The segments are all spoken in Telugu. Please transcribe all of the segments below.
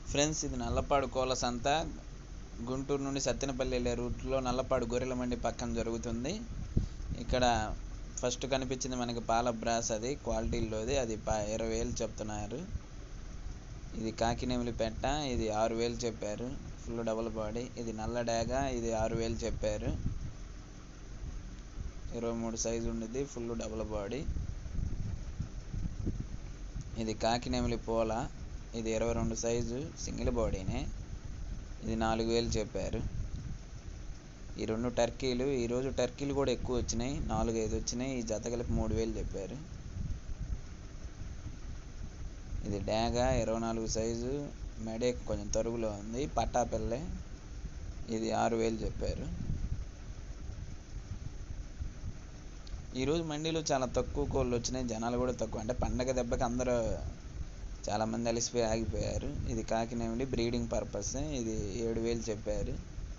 ఫ్రెండ్స్ ఇది నల్లపాడు కోళ్ళ సంత గుంటూరు నుండి సత్తెనపల్లి వెళ్ళే రూట్లో నల్లపాడు గొర్రెల మండి పక్కన జరుగుతుంది ఇక్కడ ఫస్ట్ కనిపించింది మనకి పాల బ్రాస్ అది క్వాలిటీలోది అది ప ఇరవై వేలు చెప్తున్నారు ఇది కాకినేమిలి పెట్ట ఇది ఆరు వేలు చెప్పారు ఫుల్ డబుల్ బాడీ ఇది నల్ల డాగ ఇది ఆరు వేలు చెప్పారు ఇరవై మూడు సైజు ఉండిద్ది ఫుల్ డబుల్ బాడీ ఇది కాకినేమిలి పోల ఇది ఇరవై రెండు సైజు సింగిల్ బాడీనే ఇది నాలుగు వేలు చెప్పారు ఈ రెండు టర్కీలు ఈరోజు టర్కీలు కూడా ఎక్కువ వచ్చినాయి నాలుగు ఐదు వచ్చినాయి ఈ జత కలిపి మూడు వేలు చెప్పారు ఇది డాగ ఇరవై నాలుగు సైజు మెడే కొంచెం తరుగులో ఉంది పట్టా పిల్లే ఇది ఆరు వేలు చెప్పారు ఈరోజు మండీలో చాలా తక్కువ కోళ్ళు వచ్చినాయి జనాలు కూడా తక్కువ అంటే పండగ దెబ్బకి అందరూ చాలామంది అలసిపోయి ఆగిపోయారు ఇది కాకినేమిలి బ్రీడింగ్ పర్పస్ ఇది ఏడు వేలు చెప్పారు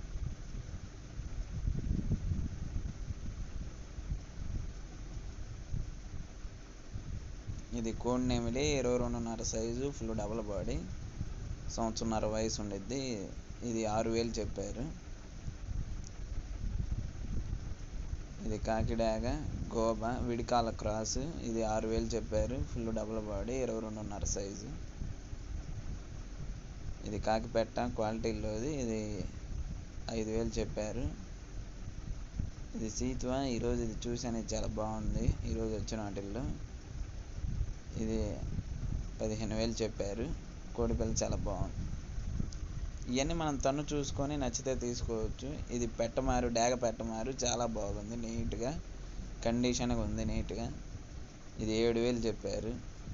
ఇది కోడినేమిలి ఇరవై రెండున్నర సైజు ఫుల్ డబల్ బాడీ సంవత్సరంన్నర వయసు ఉండిద్ది ఇది ఆరు వేలు చెప్పారు ఇది కాకిడాగ గోబ విడికాల క్రాస్ ఇది ఆరు వేలు చెప్పారు ఫుల్ డబుల్ బాడీ ఇరవై రెండున్నర సైజు ఇది కాకిపెట్ట క్వాలిటీలోది ఇది ఐదు వేలు చెప్పారు ఇది సీతువ ఈరోజు ఇది చూసాను ఇది చాలా బాగుంది ఈరోజు వచ్చిన వాటిల్లో ఇది పదిహేను వేలు చెప్పారు కోడిపిల్ల చాలా బాగుంది ఇవన్నీ మనం తన్ను చూసుకొని నచ్చితే తీసుకోవచ్చు ఇది పెట్టమారు డాగ పెట్టమారు చాలా బాగుంది నీట్గా కండిషన్గా ఉంది నీట్గా ఇది ఏడు వేలు చెప్పారు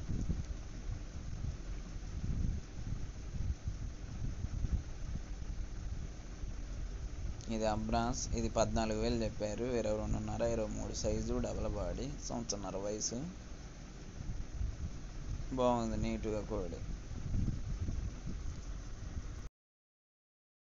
ఇది అబ్రాస్ ఇది పద్నాలుగు వేలు చెప్పారు ఇరవై రెండున్నర ఇరవై మూడు సైజు డబల్ బాడీ సంవత్సరంన్నర వయసు బాగుంది నీట్గా కోడి